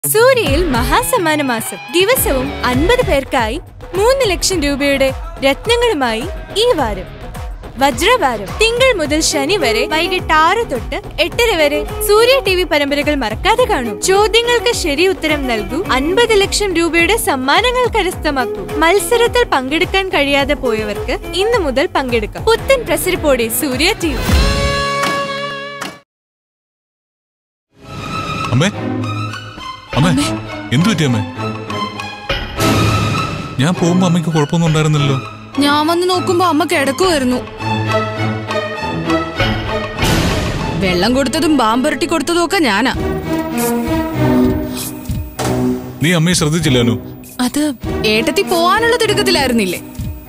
സൂര്യയിൽ മഹാസമ്മാന മാസം ദിവസവും അൻപത് പേർക്കായി മൂന്ന് ലക്ഷം രൂപയുടെ രത്നങ്ങളുമായി ഈ വാരം വജ്രവാരം തിങ്കൾ മുതൽ ശനി വരെ വൈകിട്ട് ആറ് തൊട്ട് എട്ടര വരെ സൂര്യ ടി വി പരമ്പരകൾ മറക്കാതെ കാണൂ ചോദ്യങ്ങൾക്ക് ശരി ഉത്തരം നൽകൂ അൻപത് ലക്ഷം രൂപയുടെ സമ്മാനങ്ങൾ കരസ്ഥമാക്കൂ മത്സരത്തിൽ പങ്കെടുക്കാൻ കഴിയാതെ പോയവർക്ക് ഇന്നു മുതൽ പങ്കെടുക്കാം പുത്തൻ പ്രസരിപ്പോടെ സൂര്യ ടി വി അമ്മേ അമ്മേ എന്തു പറ്റി അമ്മേ ഞാൻ പോകുമ്പോ അമ്മയ്ക്ക് കുഴപ്പമൊന്നും ഉണ്ടായിരുന്നില്ലല്ലോ ഞാൻ വന്ന് നോക്കുമ്പോ അമ്മ കിടക്കുമായിരുന്നു വെള്ളം കൊടുത്തതും ബാമ്പുരട്ടി കൊടുത്തതും ഒക്കെ ഞാനാ നീ അമ്മയെ ശ്രദ്ധിച്ചില്ലാനു അത് ഏട്ടത്തി പോവാനുള്ള തിടുക്കത്തിലായിരുന്നില്ലേ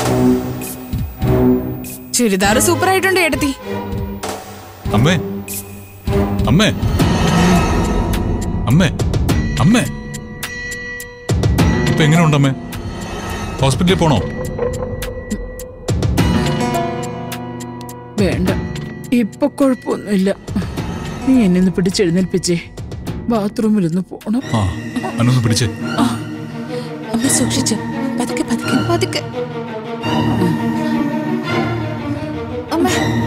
ചുരിദാർ സൂപ്പർ ആയിട്ടുണ്ട് ഏട്ടത്തി അമ്മേ അമ്മേ അമ്മേ അമ്മേ ഇപ്പൊ എങ്ങനെയുണ്ട് അമ്മേ ഹോസ്പിറ്റലിൽ പോണോ വേണ്ട ഇപ്പൊ കുഴപ്പമൊന്നുമില്ല നീ എന്നെ ഒന്ന് പിടിച്ചെഴുന്നേൽപ്പിച്ചേ ബാത്റൂമിലൊന്ന് പോണം ആ അന്നൊന്ന് പിടിച്ചേ അമ്മ സൂക്ഷിച്ച് പതുക്കെ പതുക്കെ പതുക്കെ അമ്മ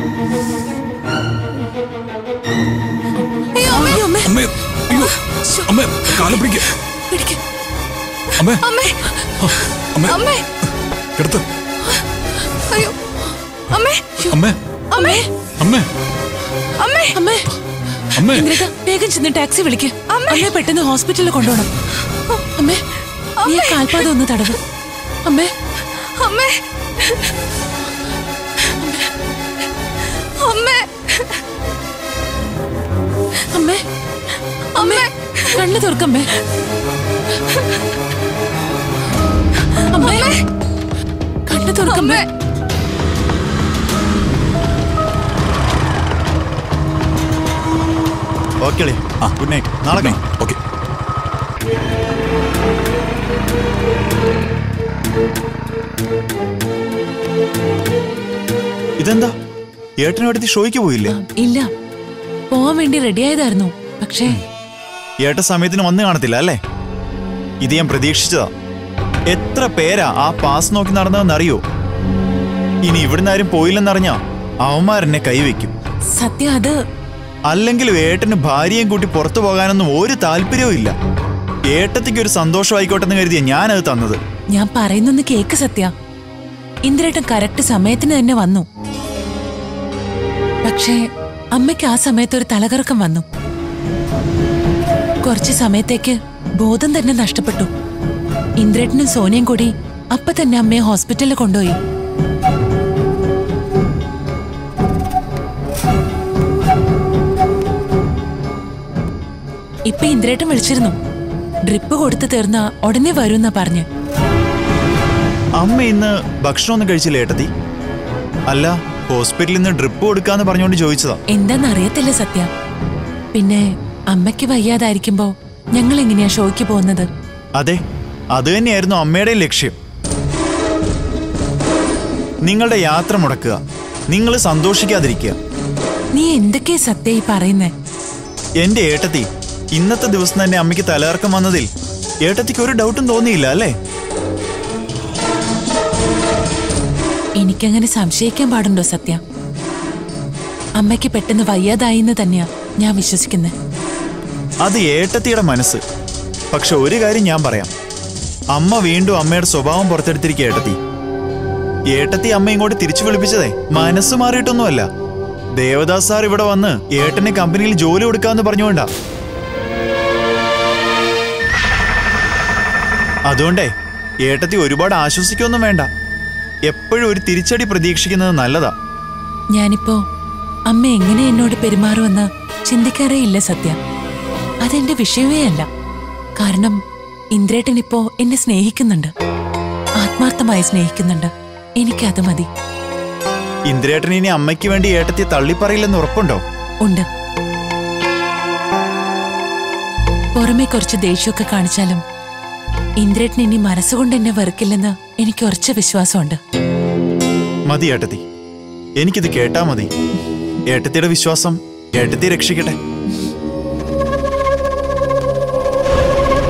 അയ്യോ അമ്മ അമ്മ അമ്മേ അയ്യോ അമ്മേ കാലം പിടിക്ക പിടിക്ക് അമ്മേ അമ്മേ ആ, അമ്മേ അമ്മേ കിടത്ത് അയ്യോ അമ്മേ അമ്മേ അമ്മേ അമ്മേ അമ്മേ അമ്മേ അമ്മേ ഇന്ദ്രിക വേഗം ചെന്ന് ടാക്സി വിളിക്ക് അമ്മയെ പെട്ടെന്ന് ഹോസ്പിറ്റലിൽ കൊണ്ടുപോകണം അമ്മേ നീ കാൽപാദം ഒന്ന് തടവ് അമ്മേ അമ്മേ അമ്മേ അമ്മേ അമ്മേ കണ്ണു തുറക്കമ്മേ അമ്മേ കണ്ണു തുറക്കമ്മേ ഓക്കെ അളി ഗുഡ് നൈറ്റ് നാളെ കാണാം ഓക്കെ ഇതെന്താ ഏട്ടനും അടുത്ത് ഷോയ്ക്ക് പോയില്ലേ ഇല്ല പോവാൻ വേണ്ടി റെഡിയായതായിരുന്നു പക്ഷേ ഏട്ട സമയത്തിന് വന്ന് കാണത്തില്ല അല്ലേ ഇത് ഞാൻ പ്രതീക്ഷിച്ചതാ എത്ര പേരാ ആ പാസ് നോക്കി നടന്നതെന്ന് അറിയോ ഇനി ഇവിടുന്ന് ആരും പോയില്ലെന്നറിഞ്ഞാ അവന്മാരെന്നെ കൈവയ്ക്കും സത്യം അത് അല്ലെങ്കിലും ഏട്ടന് ഭാര്യയും കൂട്ടി പുറത്തു പോകാനൊന്നും ഒരു താല്പര്യവും ഇല്ല ഏട്ടത്തിക്ക് ഒരു സന്തോഷമായിക്കോട്ടെ എന്ന് കരുതിയ ഞാനത് തന്നത് ഞാൻ പറയുന്നൊന്ന് കേക്ക് സത്യ ഇന്ദ്രേട്ടൻ കറക്റ്റ് സമയത്തിന് തന്നെ വന്നു പക്ഷേ അമ്മയ്ക്ക് ആ സമയത്ത് ഒരു തലകറക്കം വന്നു കുറച്ച് സമയത്തേക്ക് ബോധം തന്നെ നഷ്ടപ്പെട്ടു ഇന്ദ്രേട്ടനും സോനിയും കൂടി അപ്പൊ തന്നെ അമ്മയെ ഹോസ്പിറ്റലിൽ കൊണ്ടുപോയി ഇപ്പൊ ഇന്ദ്രേട്ടൻ വിളിച്ചിരുന്നു ഡ്രിപ്പ് കൊടുത്തു തീർന്ന ഉടനെ വരുമെന്നാ പറഞ്ഞ് അമ്മ ഇന്ന് ഭക്ഷണമൊന്നും കഴിച്ചില്ല ഏട്ടത്തി അല്ല ഹോസ്പിറ്റലിൽ നിന്ന് ഡ്രിപ്പ് കൊടുക്കാന്ന് പറഞ്ഞുകൊണ്ട് ചോദിച്ചതാ എന്താന്ന് അറിയത്തില്ല സത്യ പിന്നെ അമ്മയ്ക്ക് വയ്യാതായിരിക്കുമ്പോ ഞങ്ങൾ എങ്ങനെയാ ഷോയ്ക്ക് പോകുന്നത് അതെ അത് തന്നെയായിരുന്നു അമ്മയുടെയും ലക്ഷ്യം നിങ്ങളുടെ യാത്ര മുടക്കുക നിങ്ങൾ സന്തോഷിക്കാതിരിക്കുക നീ എന്തൊക്കെയാ സത്യ ഈ പറയുന്നേ എന്റെ ഏട്ടത്തി ഇന്നത്തെ ദിവസം തന്നെ അമ്മയ്ക്ക് തലകറക്കം വന്നതിൽ ഏട്ടത്തിക്ക് ഒരു ഡൗട്ടും തോന്നിയില്ല അല്ലേ എനിക്കങ്ങനെ സംശയിക്കാൻ പാടുണ്ടോ സത്യ അമ്മയ്ക്ക് പെട്ടെന്ന് വയ്യാതായി എന്ന് തന്നെയാ ഞാൻ വിശ്വസിക്കുന്നത് അത് ഏട്ടത്തിയുടെ മനസ്സ് പക്ഷെ ഒരു കാര്യം ഞാൻ പറയാം അമ്മ വീണ്ടും അമ്മയുടെ സ്വഭാവം പുറത്തെടുത്തിരിക്കുക ഏട്ടത്തി ഏട്ടത്തി അമ്മ ഇങ്ങോട്ട് തിരിച്ചു വിളിപ്പിച്ചതേ മനസ്സ് മാറിയിട്ടൊന്നുമല്ല ദേവദാസ് സാർ ഇവിടെ വന്ന് ഏട്ടന് കമ്പനിയിൽ ജോലി കൊടുക്കാന്ന് പറഞ്ഞുകൊണ്ടാ അതുകൊണ്ടേ ഏട്ടത്തി ഒരുപാട് ആശ്വസിക്കൊന്നും വേണ്ട എപ്പോഴും ഒരു തിരിച്ചടി പ്രതീക്ഷിക്കുന്നത് നല്ലതാ ഞാനിപ്പോ അമ്മ എങ്ങനെ എന്നോട് പെരുമാറുമെന്ന് ചിന്തിക്കാറേ ഇല്ല സത്യ അതെന്റെ വിഷയമേ അല്ല കാരണം ഇന്ദ്രേട്ടൻ ഇപ്പോ എന്നെ സ്നേഹിക്കുന്നുണ്ട് ആത്മാർത്ഥമായി സ്നേഹിക്കുന്നുണ്ട് എനിക്കത് മതി ഇന്ദ്രേട്ടൻ ഇനി അമ്മയ്ക്ക് വേണ്ടി ഏട്ടത്തി തള്ളിപ്പറയില്ലെന്ന് ഉറപ്പുണ്ടോ ഉണ്ട് പുറമെ കുറച്ച് ദേഷ്യമൊക്കെ കാണിച്ചാലും ഇന്ദ്രേട്ടൻ ഇനി മനസ്സുകൊണ്ട് എന്നെ വെറുക്കില്ലെന്ന് എനിക്ക് ഉറച്ച വിശ്വാസമുണ്ട് മതി ഏട്ടത്തി എനിക്കിത് കേട്ടാ മതി ഏട്ടത്തിയുടെ വിശ്വാസം ഏട്ടത്തി രക്ഷിക്കട്ടെ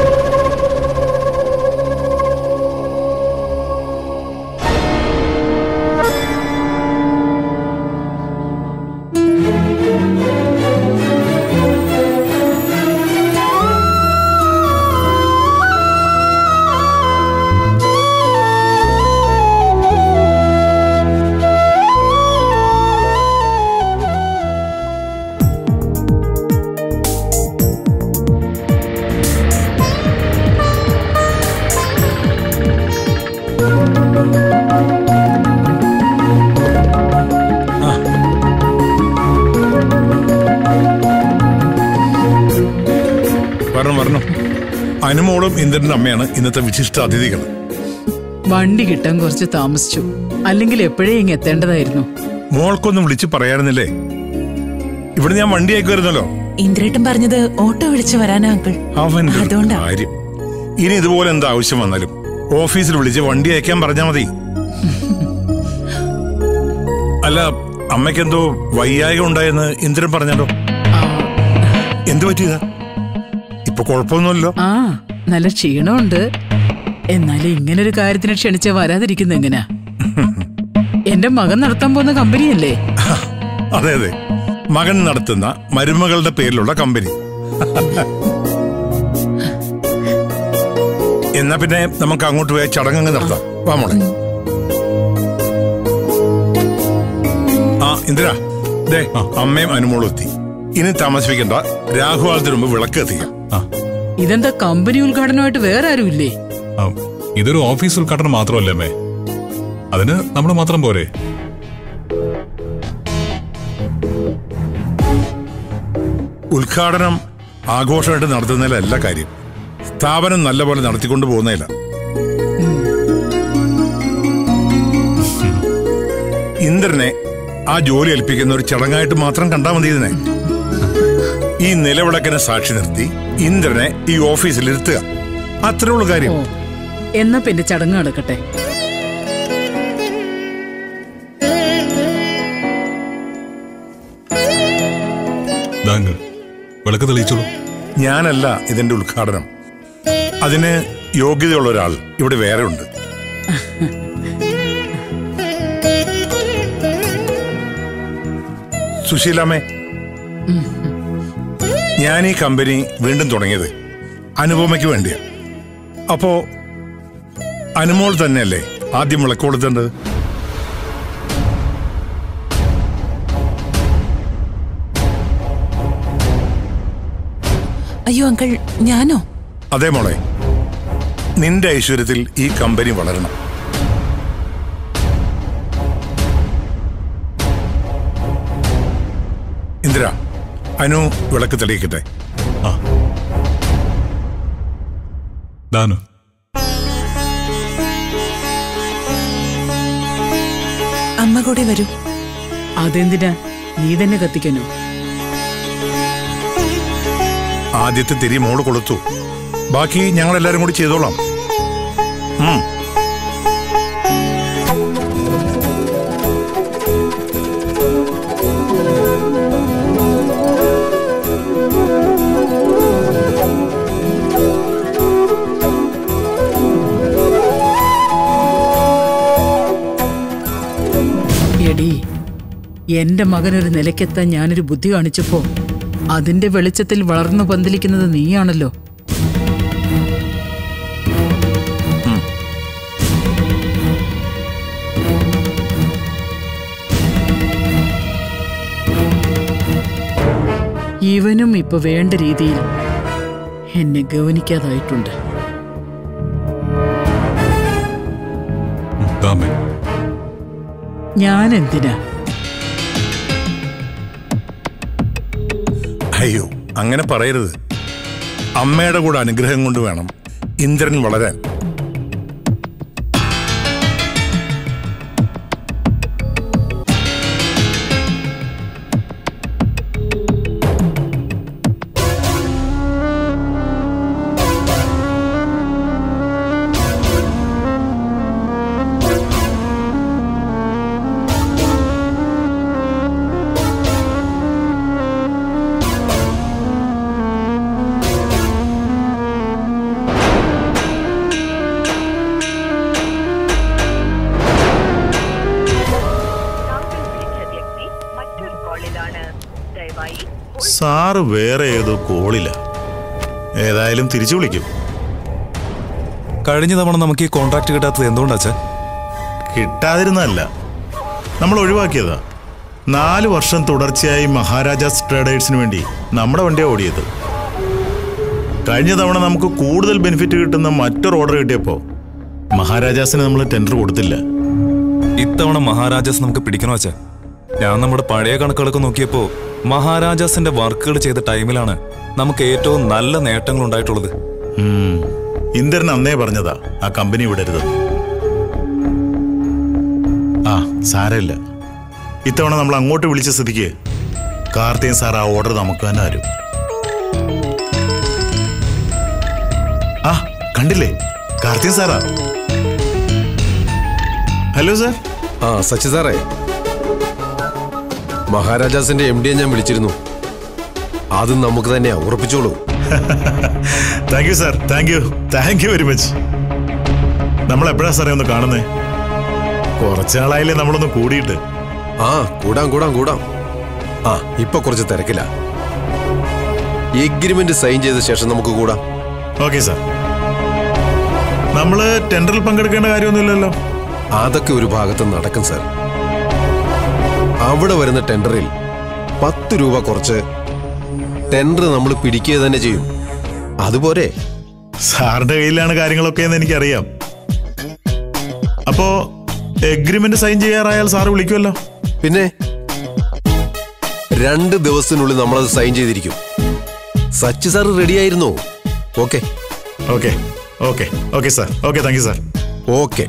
അനുമോളും ഇന്ദ്രന്റെ അമ്മയാണ് ഇന്നത്തെ വിശിഷ്ട അതിഥികൾ വണ്ടി കിട്ടാൻ കുറച്ച് താമസിച്ചു അല്ലെങ്കിൽ എപ്പോഴേ ഇങ്ങ് എത്തേണ്ടതായിരുന്നു മോൾക്കൊന്നും വിളിച്ച് പറയാറുന്നില്ലേ ഇവിടെ ഞാൻ വണ്ടി അയക്കുമായിരുന്നല്ലോ ഇന്ദ്രേട്ടൻ പറഞ്ഞത് ഓട്ടോ വിളിച്ചു വരാനാ അങ്കിൾ അവന്റെ ഒരു അതുകൊണ്ടാ കാര്യം ഇനി ഇതുപോലെ എന്താ ആവശ്യം വന്നാലും ഓഫീസിൽ വിളിച്ച് വണ്ടി അയക്കാൻ പറഞ്ഞാ മതി അല്ല അമ്മയ്ക്കെന്തോ വയ്യായിക ഉണ്ടായെന്ന് ഇന്ദ്രൻ പറഞ്ഞല്ലോ എന്തു പറ്റിയതാ ഇപ്പൊ കുഴപ്പമൊന്നുമില്ലല്ലോ ആ നല്ല ക്ഷീണമുണ്ട് എന്നാലും ഇങ്ങനൊരു കാര്യത്തിന് ക്ഷണിച്ച വരാതിരിക്കുന്ന എങ്ങനാ എന്റെ മകൻ നടത്താൻ പോകുന്ന കമ്പനിയല്ലേ അതെ അതെ മകൻ നടത്തുന്ന മരുമകളുടെ പേരിലുള്ള കമ്പനി എന്നാ പിന്നെ നമുക്ക് അങ്ങോട്ട് പോയ ചടങ്ങ് നടത്താം വാ മോളെ ആ ഇന്ദിര ദേ അമ്മയും അനുമോളും എത്തി ഇനി താമസിപ്പിക്കണ്ട രാഹുവാളത്തിന് മുമ്പ് വിളക്ക് എത്തിക്കാം ആ ഇതെന്താ കമ്പനി ഉദ്ഘാടനമായിട്ട് വേറെ ആരും ഇല്ലേ ആ, ഇതൊരു ഓഫീസ് ഉദ്ഘാടനം മാത്രമല്ലേ അമ്മേ അതിന് നമ്മൾ മാത്രം പോരെ ഉദ്ഘാടനം ആഘോഷമായിട്ട് നടത്തുന്നതിലല്ല കാര്യം സ്ഥാപനം നല്ലപോലെ നടത്തിക്കൊണ്ട് പോകുന്നതില ഇന്ദ്രനെ ആ ജോലി ഏൽപ്പിക്കുന്ന ഒരു ചടങ്ങായിട്ട് മാത്രം കണ്ടാൽ മതി ഇതിനെ ഈ നിലവിളക്കിനെ സാക്ഷി നിർത്തി ഇന്ദ്രനെ ഈ ഓഫീസിൽ ഇരുത്തുക അത്രേ ഉള്ളൂ കാര്യം ഓ എന്നാ പിന്നെ ചടങ്ങ് നടക്കട്ടെ ദാങ്കൾ വിളക്ക് തെളിയിച്ചോളൂ ഞാനല്ല ഇതിന്റെ ഉദ്ഘാടനം അതിന് യോഗ്യതയുള്ള ഒരാൾ ഇവിടെ വേറെ ഉണ്ട് സുശീലാമ്മേ ഞാൻ ഈ കമ്പനി വീണ്ടും തുടങ്ങിയത് അനുപമയ്ക്ക് വേണ്ടിയാ അപ്പോ അനുമോൾ തന്നെയല്ലേ ആദ്യം വിളക്ക് കൊടുത്തേണ്ടത് അയ്യോ അങ്കിൾ ഞാനോ അതെ മോളെ നിന്റെ ഐശ്വര്യത്തിൽ ഈ കമ്പനി വളരണം ഇന്ദിര അനു വിളക്ക് തെളിയിക്കട്ടെ ദാനു അമ്മ കൂടെ വരൂ അതെന്തിനാ നീ തന്നെ കത്തിക്കനോ ആദ്യത്തെ തിരി മോള് കൊളുത്തു ബാക്കി ഞങ്ങൾ എല്ലാരും കൂടി ചെയ്തോളാം ഉം. എടി എന്റെ മകനൊരു നിലയ്ക്കെത്താൻ ഞാനൊരു ബുദ്ധി കാണിച്ചപ്പോ അതിന്റെ വെളിച്ചത്തിൽ വളർന്നു പന്തലിക്കുന്നത് നീയാണല്ലോ ഇവനും ഇപ്പൊ വേണ്ട രീതിയിൽ എന്നെ ഗവനിക്കാതായിട്ടുണ്ട് ഉം, ദാ അമ്മേ ഞാൻ എന്തിനാ അയ്യോ അങ്ങനെ പറയരുത് അമ്മയുടെ കൂടെ അനുഗ്രഹം കൊണ്ട് വേണം ഇന്ദ്രൻ വളരാൻ താങ്കൾ വിളിച്ച വ്യക്തി മറ്റൊരു കോളിലാണ് ദയവായി സാറ് വേറെ ഏതോ കോളില്ല ഏതായാലും തിരിച്ചു വിളിക്കും കഴിഞ്ഞ തവണ നമുക്ക് ഈ കോൺട്രാക്ട് കിട്ടാത്തത് എന്തുകൊണ്ടാച്ചാ കിട്ടാതിരുന്നല്ല നമ്മൾ ഒഴിവാക്കിയതാ നാല് വർഷം തുടർച്ചയായി മഹാരാജാസ് ട്രേഡേഴ്സിന് വേണ്ടി നമ്മുടെ വണ്ടിയാണ് ഓടിയത് കഴിഞ്ഞ തവണ നമുക്ക് കൂടുതൽ ബെനിഫിറ്റ് കിട്ടുന്ന മറ്റൊരു ഓർഡർ കിട്ടിയപ്പോൾ മഹാരാജാസിന് നമ്മൾ ടെൻഡർ കൊടുത്തില്ല ഇത്തവണ മഹാരാജാസ് നമുക്ക് പിടിക്കണോ അച്ഛാ ഞാൻ നമ്മുടെ പഴയ കണക്കുകളൊക്കെ നോക്കിയപ്പോ മഹാരാജാസിന്റെ വർക്കുകൾ ചെയ്ത ടൈമിലാണ് നമുക്ക് ഏറ്റവും നല്ല നേട്ടങ്ങൾ ഉണ്ടായിട്ടുള്ളത് ഉം. ഇന്ദ്രൻ അന്നേ പറഞ്ഞതാ ആ കമ്പനി വിടരുത് ആ സാരമില്ല ഇത്തവണ നമ്മൾ അങ്ങോട്ട് വിളിച്ച സ്ഥിതിക്ക് കാർത്തികൻ സാർ ആ ഓർഡർ നമുക്ക് തന്നെ തരും ആ കണ്ടില്ലേ കാർത്തികൻ സാറാ ഹലോ സാർ ആ സച്ചി സാറേ മഹാരാജാസിന്റെ എം ഡിയെ ഞാൻ വിളിച്ചിരുന്നു അത് നമുക്ക് തന്നെയാ ഉറപ്പിച്ചോളൂ thank you sir thank you thank you very much നമ്മൾ എപ്പോഴാ സാറേ ഒന്ന് കാണുന്നേ കുറച്ചാളായില്ലേ നമ്മളൊന്ന് കൂടിയിട്ട് ആ കൂടാം കൂടാം കൂടാം ആ ഇപ്പൊ കുറച്ച് തിരക്കില്ല എഗ്രിമെന്റ് സൈൻ ചെയ്ത ശേഷം നമുക്ക് കൂടാം ഓക്കെ സാർ നമ്മള് ടെൻഡറിൽ പങ്കെടുക്കേണ്ട കാര്യമൊന്നുമില്ലല്ലോ അതൊക്കെ ഒരു ഭാഗത്ത് നടക്കും സാർ അവിടെ വരുന്ന ടെൻഡറിൽ പത്ത് രൂപ കുറച്ച് ടെൻഡർ നമ്മൾ പിടിക്കുക തന്നെ ചെയ്യും അതുപോലെ സാറിന്റെ കയ്യിലാണ് കാര്യങ്ങളൊക്കെ എന്ന് എനിക്കറിയാം അപ്പോ എഗ്രിമെന്റ് സൈൻ ചെയ്യാറായാൽ സാറ് വിളിക്കുമല്ലോ പിന്നെ രണ്ട് ദിവസത്തിനുള്ളിൽ നമ്മളത് സൈൻ ചെയ്തിരിക്കും സച്ചി സാർ റെഡിയായിരുന്നോ okay okay okay okay sir okay thank you sir okay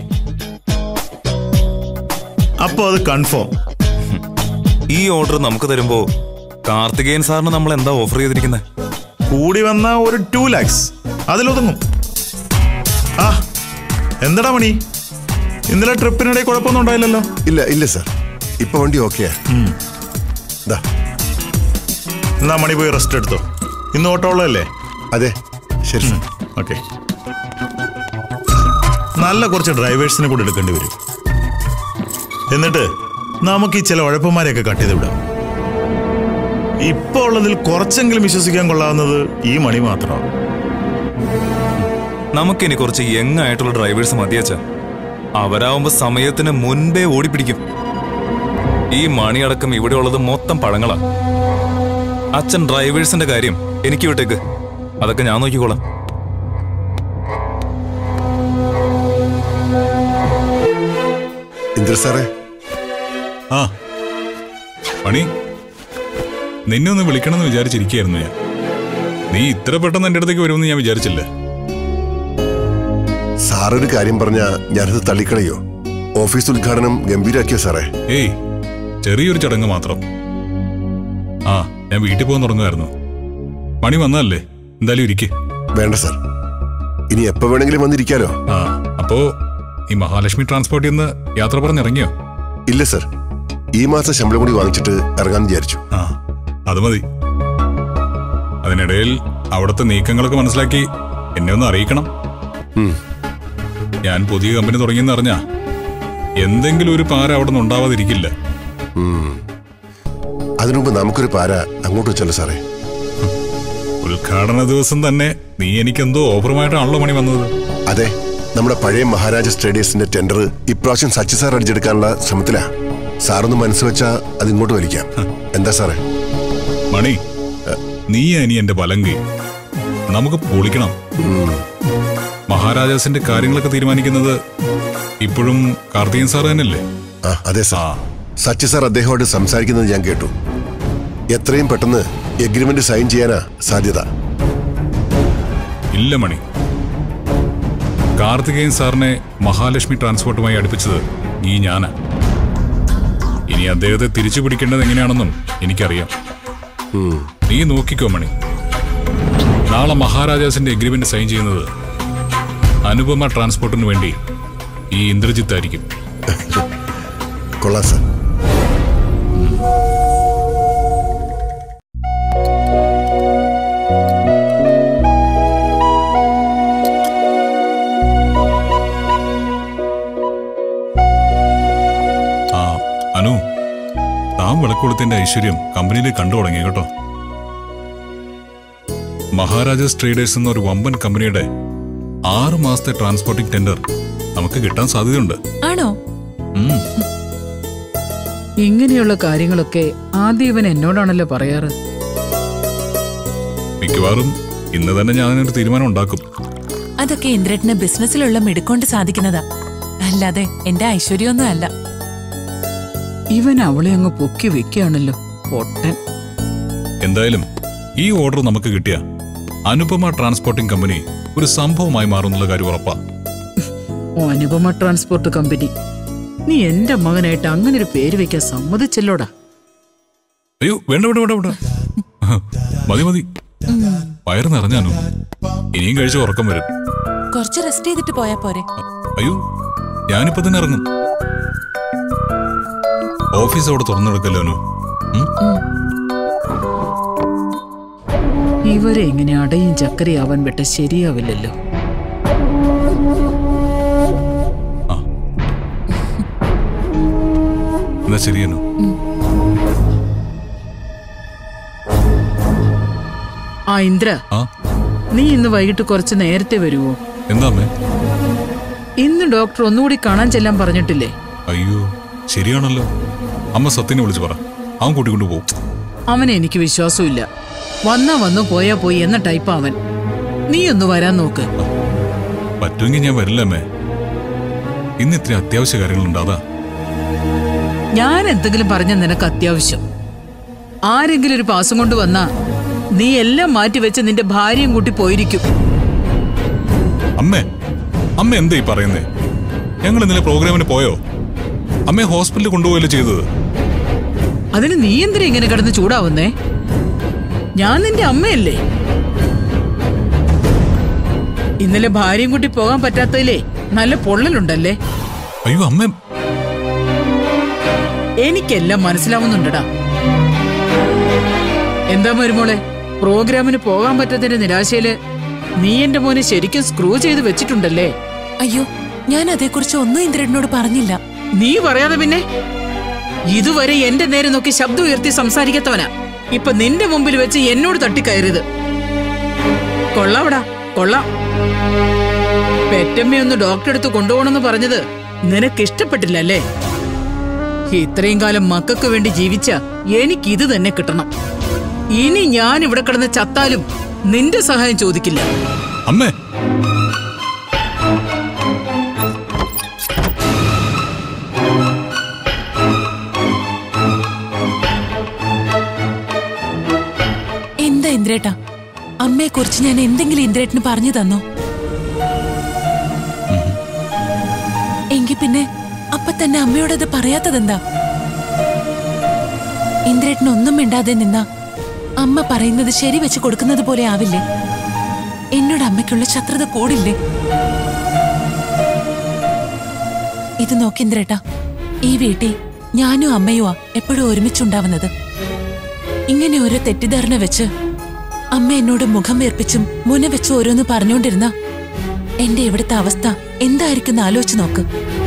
അപ്പോ അത് കൺഫേം ഈ ഓർഡർ നമുക്ക് തരുമ്പോ കാർത്തികേയൻ സാറിന് നമ്മൾ എന്താ ഓഫർ ചെയ്തിരിക്കുന്നത് കൂടി വന്ന ഒരു ടു ലാക്സ് അതിലൊതുങ്ങും ആ എന്താടാ മണി ഇന്നലെ ട്രിപ്പിനിടെ കുഴപ്പമൊന്നും ഉണ്ടായില്ലല്ലോ ഇല്ല ഇല്ല സാർ ഇപ്പൊ വണ്ടി ഓക്കെയാ ദാ എന്നാ മണി പോയി റെസ്റ്റ് എടുത്തോ ഇന്ന് ഓട്ടോ ഉള്ളതല്ലേ അതെ ശരി സാർ ഓക്കെ നല്ല കുറച്ച് ഡ്രൈവേഴ്സിനെ കൂടെ എടുക്കേണ്ടി വരും എന്നിട്ട് നമുക്ക് ഈ ചില ഉഴപ്പന്മാരെയൊക്കെ കട്ട് ചെയ്ത് വിടാം ഇപ്പൊ ഉള്ളതിൽ കുറച്ചെങ്കിലും വിശ്വസിക്കാൻ കൊള്ളാവുന്നത് ഈ മണി മാത്രമാണ് നമുക്കിനി കുറച്ച് യങ് ആയിട്ടുള്ള ഡ്രൈവേഴ്സ് മതിയച്ച അവരാവുമ്പോ സമയത്തിന് മുൻപേ ഓടിപ്പിടിക്കും ഈ മണിയടക്കം ഇവിടെ ഉള്ളത് മൊത്തം പഴങ്ങളാ അച്ഛൻ ഡ്രൈവേഴ്സിന്റെ കാര്യം എനിക്ക് വിട്ടേക്ക് അതൊക്കെ ഞാൻ നോക്കിക്കോളാം ഇന്ദ്ര സാറേ ആ പണി നിന്നെ ഒന്ന് വിളിക്കണമെന്ന് വിചാരിച്ചിരിക്കുകയായിരുന്നു ഞാൻ നീ ഇത്ര പെട്ടെന്ന് എൻ്റെ അടുത്തേക്ക് വരുമെന്ന് ഞാൻ വിചാരിച്ചില്ല സാറൊരു കാര്യം പറഞ്ഞ ഞാനത് തള്ളിക്കളയോ ഓഫീസ് ഉദ്ഘാടനം ഗംഭീരാക്കിയോ സാറേ ഏയ് ചെറിയൊരു ചടങ്ങ് മാത്രം ആ ഞാൻ വീട്ടിൽ പോകാൻ തുടങ്ങുമായിരുന്നു പണി വന്നതല്ലേ എന്തായാലും ഇരിക്കേ വേണ്ട സാർ ഇനി എപ്പോ വേണമെങ്കിലും വന്നിരിക്കാലോ ആ അപ്പോ ഈ മഹാലക്ഷ്മി ട്രാൻസ്പോർട്ടിൽ നിന്ന് യാത്ര പറഞ്ഞിറങ്ങിയോ ഇല്ല സാർ ഈ മാസം ശമ്പളം കൂടി വാങ്ങിച്ചിട്ട് ഇറങ്ങാന്ന് വിചാരിച്ചു ആ അത് മതി അതിനിടയിൽ അവിടുത്തെ നീക്കങ്ങളൊക്കെ മനസ്സിലാക്കി എന്നെ ഒന്ന് അറിയിക്കണം ഉം. ഞാൻ പുതിയ കമ്പനി തുടങ്ങിയെന്ന് അറിഞ്ഞാ എന്തെങ്കിലും ഒരു പാര അവിടെ നിന്ന് ഉണ്ടാവാതിരിക്കില്ല ഉം. അതിനുമുമ്പ് നമുക്കൊരു പാര അങ്ങോട്ട് വെച്ചല്ലോ സാറേ ഉദ്ഘാടന ദിവസം തന്നെ നീ എനിക്കെന്തോ ഓഫറുമായിട്ടാണല്ലോ മണി വന്നത് അതെ നമ്മുടെ പഴയ മഹാരാജ ട്രേഡേഴ്സിന്റെ ടെൻഡർ ഇപ്രാവശ്യം സച്ചി സാർ അടിച്ചെടുക്കാനുള്ള ശ്രമത്തിലാ സാറൊന്ന് മനസ്സ് വെച്ചാ അത് ഇങ്ങോട്ട് വലിക്കാം എന്താ സാറേ മണി നീ ഇനി എന്റെ ബലങ്കി നമുക്ക് പൊളിക്കണം മഹാരാജാസിന്റെ കാര്യങ്ങളൊക്കെ തീരുമാനിക്കുന്നത് ഇപ്പോഴും കാർത്തികൻ സാർ തന്നെയല്ലേ ആ അതെ സാർ സച്ചി സാർ അദ്ദേഹമായിട്ട് സംസാരിക്കുന്നത് ഞാൻ കേട്ടു എത്രയും പെട്ടെന്ന് എഗ്രിമെന്റ് സൈൻ ചെയ്യാനാ സാധ്യത ഇല്ല മണി കാർത്തികേയൻ സാറിനെ മഹാലക്ഷ്മി ട്രാൻസ്പോർട്ടുമായി അടുപ്പിച്ചത് ഈ ഞാനാ ഇനി അദ്ദേഹത്തെ തിരിച്ചു പിടിക്കേണ്ടത് എങ്ങനെയാണെന്നും എനിക്കറിയാം ഉം. നീ നോക്കിക്കോ മണി നാളെ മഹാരാജാസിന്റെ എഗ്രിമെന്റ് സൈൻ ചെയ്യുന്നത് അനുപമ ട്രാൻസ്പോർട്ടിന് വേണ്ടി ഈ ഇന്ദ്രജിത്ത് ആയിരിക്കും കൊള്ളാം സാർ ആ അനു താൻ വിളക്കൊടുത്തിന്റെ ഐശ്വര്യം കമ്പനിയിൽ കണ്ടു തുടങ്ങി കേട്ടോ മഹാരാജാസ് ട്രേഡേഴ്സ് എന്ന ഒരു വമ്പൻ കമ്പനിയുടെ ആറ് മാസത്തെ ട്രാൻസ്പോർട്ടിംഗ് ടെൻഡർ നമുക്ക് കിട്ടാൻ സാധ്യതയുണ്ട് ആണോ ഉം. ഇങ്ങനെയുള്ള കാര്യങ്ങളൊക്കെ ആദ്യം ഇവൻ എന്നോടാണല്ലോ പറയാറ് മിക്കവാറും ഇന്ന് തന്നെ ഞാനൊരു തീരുമാനം ഉണ്ടാക്കും അതൊക്കെ ഇന്ദ്രട്ടിന് ബിസിനസ്സിലുള്ള മിടുക്കൊണ്ട് സാധിക്കുന്നതാ അല്ലാതെ എന്റെ ഐശ്വര്യമൊന്നും അല്ല ഇവൻ അവളെ അങ്ങ് പൊക്കി വെക്കുകയാണല്ലോ പൊട്ടൻ എന്തായാലും ഈ ഓർഡർ നമുക്ക് കിട്ടിയ അനുപമ ട്രാൻസ്പോർട്ടിംഗ് കമ്പനി ഒരു സംഭവമായി മാറുന്നുള്ള കാര്യം ഉറപ്പാ ഓ അനുപമ ട്രാൻസ്പോർട്ട് കമ്പനി നീ എന്റെ മകനായിട്ട് അങ്ങനെ ഒരു പേര് വെക്കാൻ സമ്മതിച്ചല്ലോടാ അയ്യോ വേണ്ട വേണ്ട വേണ്ട വേണ്ട മതി മതി വയറ് നിറഞ്ഞാനു ഇനിയും കഴിച്ച് ഉറക്കം വരും കുറച്ച് റെസ്റ്റ് ചെയ്തിട്ട് പോയാ പോരെ അയ്യോ ഞാനിപ്പോ തന്നെ ഇറങ്ങും ഓഫീസ് അവിടെ തുറന്നെടുക്കല്ലോ അനു ഉം? ഇവരെ ഇങ്ങനെ അടയും ചക്കരയാവാൻ വിട്ട ശരിയാവില്ലല്ലോ എന്നാ ശരിയനു ആ ഇന്ദ്ര ആ നീ ഇന്ന് വൈകിട്ട് കുറച്ച് നേരത്തെ വരുവോ എന്താ അമ്മേ ഇന്ന് ഡോക്ടർ ഒന്നുകൂടി കാണാൻ ചെല്ലാൻ പറഞ്ഞിട്ടില്ലേ അയ്യോ ശരിയാണല്ലോ അമ്മ സത്യനെ വിളിച്ചു പറ അവൻ കൂട്ടിക്കൊണ്ടു പോകും അവനെ എനിക്ക് വിശ്വാസമില്ല വന്നാ വന്നു പോയാ പോയി എന്ന ടൈപ്പ് അവൻ നീ ഒന്ന് വരാൻ നോക്ക് പറ്റുമെങ്കിൽ ഞാൻ വരില്ല അമ്മേ ഇന്ന് ഇത്ര അത്യാവശ്യ കാര്യങ്ങളുണ്ട് അതാ ഞാൻ എന്തെങ്കിലും പറഞ്ഞ നിനക്ക് അത്യാവശ്യം ആരെങ്കിലും ഒരു പാസം കൊണ്ട് വന്നാ നീ എല്ലാം മാറ്റി വെച്ച് നിന്റെ ഭാര്യയും കൂട്ടി പോയിരിക്കും അമ്മേ അമ്മ എന്താ ഈ പറയുന്നേ ഞങ്ങൾ ഇന്നലെ പ്രോഗ്രാമിന് പോയോ അമ്മയെ ഹോസ്പിറ്റലിൽ കൊണ്ടുപോയല്ലോ ചെയ്തത് അതിന് നീ എന്തിനാ ഇങ്ങനെ കിടന്ന് ചൂടാവുന്നേ ഞാൻ നിന്റെ അമ്മയല്ലേ ഇന്നലെ ഭാര്യയും കൂട്ടി പോകാൻ പറ്റാത്തതിലേ നല്ല പൊള്ളലുണ്ടല്ലേ അയ്യോ അമ്മ എനിക്കെല്ലാം മനസ്സിലാവുന്നുണ്ടടാ എന്താ മരുമോളെ പ്രോഗ്രാമിന് പോകാൻ പറ്റാത്തതിന്റെ നിരാശയില് നീ എന്റെ മോനെ ശരിക്കും സ്ക്രൂ ചെയ്ത് വെച്ചിട്ടുണ്ടല്ലേ അയ്യോ ഞാൻ അതേക്കുറിച്ച് ഒന്നും ഇന്ദ്രനോട് പറഞ്ഞില്ല നീ പറയാതെ പിന്നെ ഇതുവരെ എന്റെ നേരെ നോക്കി ശബ്ദം ഉയർത്തി സംസാരിക്കാത്തവനാ ഇപ്പൊ നിന്റെ മുമ്പിൽ വെച്ച് എന്നോട് തട്ടിക്കയറിയത് കൊള്ളാവടാ കൊള്ളാം പെറ്റമ്മയൊന്ന് ഡോക്ടറെ അടുത്ത് കൊണ്ടുപോകണമെന്ന് പറഞ്ഞത് നിനക്ക് ഇഷ്ടപ്പെട്ടില്ല അല്ലേ ഇത്രയും കാലം മക്കൾക്ക് വേണ്ടി ജീവിച്ച എനിക്ക് ഇത് തന്നെ കിട്ടണം ഇനി ഞാൻ ഇവിടെ കിടന്ന് ചത്താലും നിന്റെ സഹായം ചോദിക്കില്ല അമ്മേ എന്താ ഇന്ദ്രേട്ടാ അമ്മയെ കുറിച്ച് ഞാൻ എന്തെങ്കിലും ഇന്ദ്രേട്ടന് പറഞ്ഞു തന്നോ എങ്കി പിന്നെ അപ്പൊ തന്നെ അമ്മയോടത് പറയാത്തതെന്താ ഇന്ദ്രേട്ടന് ഒന്നും മിണ്ടാതെ നിന്ന അമ്മ പറയുന്നത് ശരി വെച്ച് കൊടുക്കുന്നത് പോലെ ആവില്ലേ എന്നോട് അമ്മയ്ക്കുള്ള ശത്രുത കൂടില്ലേ ഇത് നോക്കി ഇന്ദ്രേട്ടാ ഈ വീട്ടിൽ ഞാനും അമ്മയുമാ എപ്പോഴും ഒരുമിച്ചുണ്ടാവുന്നത് ഇങ്ങനെ ഓരോ തെറ്റിദ്ധാരണ വെച്ച് അമ്മ എന്നോട് മുഖം വീർപ്പിച്ചും മുന വെച്ച് ഓരോന്ന് പറഞ്ഞുകൊണ്ടിരുന്ന എന്റെ ഇവിടുത്തെ അവസ്ഥ എന്തായിരിക്കും ആലോചിച്ച് നോക്ക്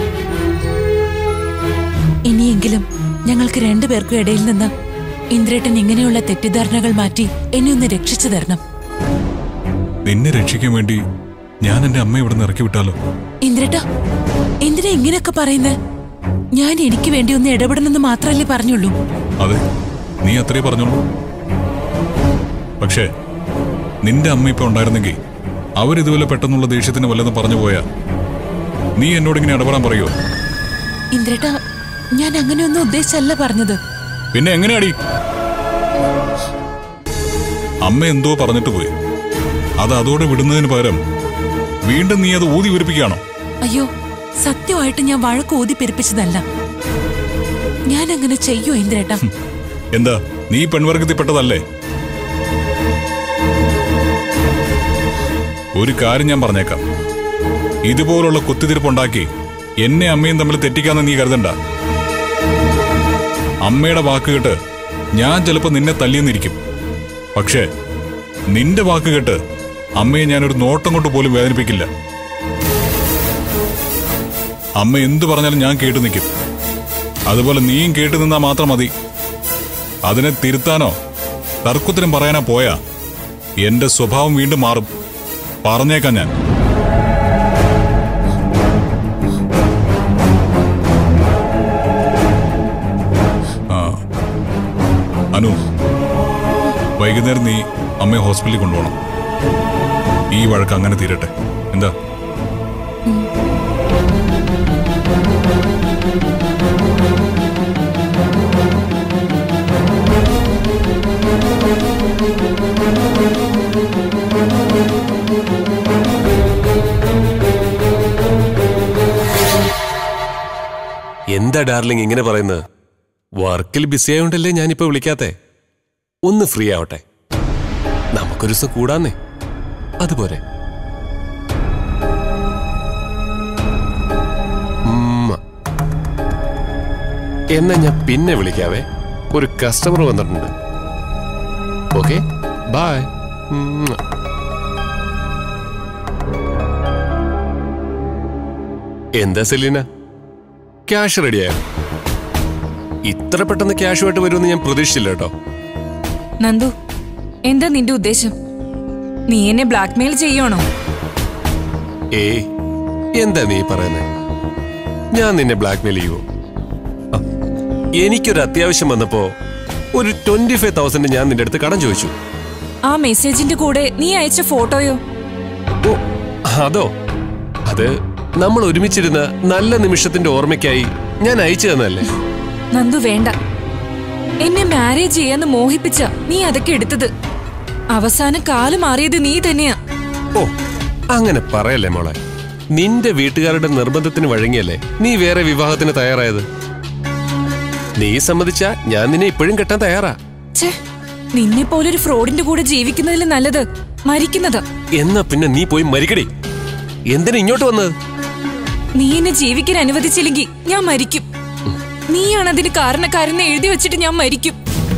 ഇനിയെങ്കിലും ഞങ്ങൾക്ക് രണ്ടുപേർക്കും ഇടയിൽ നിന്ന് ഇന്ദ്രേട്ടൻ ഇങ്ങനെയുള്ള തെറ്റിദ്ധാരണകൾ മാറ്റി എന്നെ ഒന്ന് രക്ഷിച്ചു തരണം നിന്നെ രക്ഷിക്കാൻ വേണ്ടി ഞാൻ എന്റെ അമ്മയെ ഇവിടെ നിന്ന് ഇറക്കി വിട്ടാലോ ഇന്ദ്രേട്ട എന്തിനാ ഇങ്ങനെയൊക്കെ പറയുന്നേ ഞാൻ എനിക്ക് വേണ്ടി ഒന്ന് ഇടപെടണമെന്ന് മാത്രമല്ലേ പറഞ്ഞുള്ളൂ അതെ നീ അത്രേ പറഞ്ഞോളൂ പക്ഷേ നിന്റെ അമ്മ ഇപ്പൊ ഉണ്ടായിരുന്നെങ്കിൽ അവരിതുപോലെ പെട്ടെന്നുള്ള ദേഷ്യത്തിന് വല്ലതും പറഞ്ഞു പോയാ നീ എന്നോട് ഇങ്ങനെ ഇടപെടാൻ പറയുമോ ഇന്ദ്രേട്ട ഞാൻ അങ്ങനെയൊന്നും ഉദ്ദേശിച്ചല്ല പറഞ്ഞത് പിന്നെ എങ്ങനെയാടി അമ്മ എന്തോ പറഞ്ഞിട്ട് പോയി അത് അതോടെ വിടുന്നതിന് പകരം വീണ്ടും നീ അത് ഊതി ഉരിപ്പിക്കുകയാണോ അയ്യോ സത്യമായിട്ട് ഞാൻ വഴക്ക് ഊതി പെരുപ്പിച്ചതല്ല ഞാൻ അങ്ങനെ ചെയ്യോ ഇന്ദ്രേട്ട എന്താ നീ പെൺവർഗത്തിൽപ്പെട്ടതല്ലേ ഒരു കാര്യം ഞാൻ പറഞ്ഞേക്കാം ഇതുപോലുള്ള കുത്തിത്തിരിപ്പുണ്ടാക്കി എന്നെ അമ്മയും തമ്മിൽ തെറ്റിക്കാന്ന് നീ കരുതണ്ട അമ്മയുടെ വാക്ക് കേട്ട് ഞാൻ ചിലപ്പോ നിന്നെ തല്ലിയെന്നിരിക്കും പക്ഷേ നിന്റെ വാക്ക് കേട്ട് അമ്മയെ ഞാനൊരു നോട്ടം കൊണ്ട് പോലും വേദനിപ്പിക്കില്ല അമ്മ എന്തു പറഞ്ഞാലും ഞാൻ കേട്ടു നിൽക്കും അതുപോലെ നീയും കേട്ടു നിന്നാ മാത്രം മതി അതിനെ തിരുത്താനോ തർക്കുത്തരം പറയാനോ പോയാ എന്റെ സ്വഭാവം വീണ്ടും മാറും പറഞ്ഞേക്കാം ഞാൻ ആ അനു വൈകുന്നേരം നീ അമ്മയെ ഹോസ്പിറ്റലിൽ കൊണ്ടുപോകണം ഈ വഴക്ക് അങ്ങനെ തീരട്ടെ എന്താ ആ എന്താ ഡാർലിംഗ് ഇങ്ങനെ പറയുന്നത് വർക്കിൽ ബിസി ആയതുകൊണ്ടല്ലേ ഞാനിപ്പോ വിളിക്കാത്തെ ഒന്ന് ഫ്രീ ആവട്ടെ നമുക്കൊരു ദിവസം കൂടാന്നേ അതുപോലെ ഉമ്മ. എന്നാ ഞാൻ പിന്നെ വിളിക്കാവേ ഒരു കസ്റ്റമർ വന്നിട്ടുണ്ട് ഓക്കെ ബായ് എന്താ സെലീന ക്യാഷ് റെഡിയായോ ഇത്ര പെട്ടെന്ന് ക്യാഷുമായിട്ട് വരുമെന്ന് ഞാൻ പ്രതീക്ഷിച്ചില്ല കേട്ടോ നന്ദു എന്താ നിന്റെ ഉദ്ദേശം നീ എന്നെ ബ്ലാക്ക്മെയിൽ ചെയ്യണോ ഏയ് എന്താ നീ പറയുന്നത് ഞാൻ നിന്നെ ബ്ലാക്ക്മെയിൽ ചെയ്യുവോ ആ, എനിക്കൊരു അത്യാവശ്യം വന്നപ്പോ ഒരു ട്വന്റി ഫൈവ് തൗസൻഡ് ഞാൻ നിന്റെ അടുത്ത് കടം ചോദിച്ചു ആ മെസ്സേജിന്റെ കൂടെ നീ അയച്ച ഫോട്ടോയോ ഓ അതോ അത് നമ്മൾ ഒരുമിച്ചിരുന്ന നല്ല നിമിഷത്തിന്റെ ഓർമ്മയ്ക്കായി ഞാൻ അയച്ചു തന്നല്ലേ നന്ദു വേണ്ട എന്നെ മാരേജ് ചെയ്യാന്ന് മോഹിപ്പിച്ച നീ അതൊക്കെ എടുത്തത് അവസാനം കാല് മാറിയത് നീ തന്നെയാ ഓ അങ്ങനെ പറയല്ലേ മോളെ നിന്റെ വീട്ടുകാരുടെ നിർബന്ധത്തിന് വഴങ്ങിയല്ലേ നീ വേറെ വിവാഹത്തിന് തയ്യാറായത് നീ സമ്മതിച്ച ഞാൻ നിന്നെ ഇപ്പോഴും കെട്ടാൻ തയ്യാറാ ഛേ നിന്നെ പോലൊരു ഫ്രോഡിന്റെ കൂടെ ജീവിക്കുന്നതിൽ നല്ലത് മരിക്കുന്നതാ എന്നാ പിന്നെ നീ പോയി മരിക്കടി എന്തിനാ ഇങ്ങോട്ട് വന്നത് നീ എന്നെ ജീവിക്കാൻ അനുവദിച്ചില്ലെങ്കിൽ ഞാൻ മരിക്കും നീയാണ് അതിന് കാരണക്കാരെന്ന് എഴുതി വെച്ചിട്ട് ഞാൻ മരിക്കും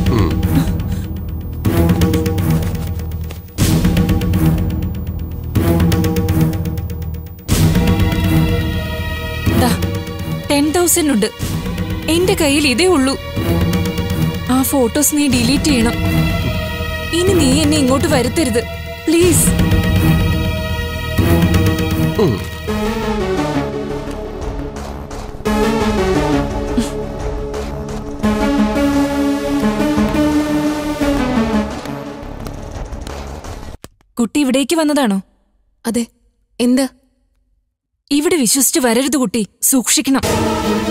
ടെൻ തൗസൻഡ് ഉണ്ട് എന്റെ കയ്യിൽ ഇതേ ഉള്ളൂ ആ ഫോട്ടോസ് നീ ഡിലീറ്റ് ചെയ്യണം ഇനി നീ എന്നെ ഇങ്ങോട്ട് വരുത്തരുത് പ്ലീസ് കുട്ടി ഇവിടേക്ക് വന്നതാണോ അതെ എന്താ ഇവിടെ വിശ്വസിച്ച് വരരുത് കുട്ടി സൂക്ഷിക്കണം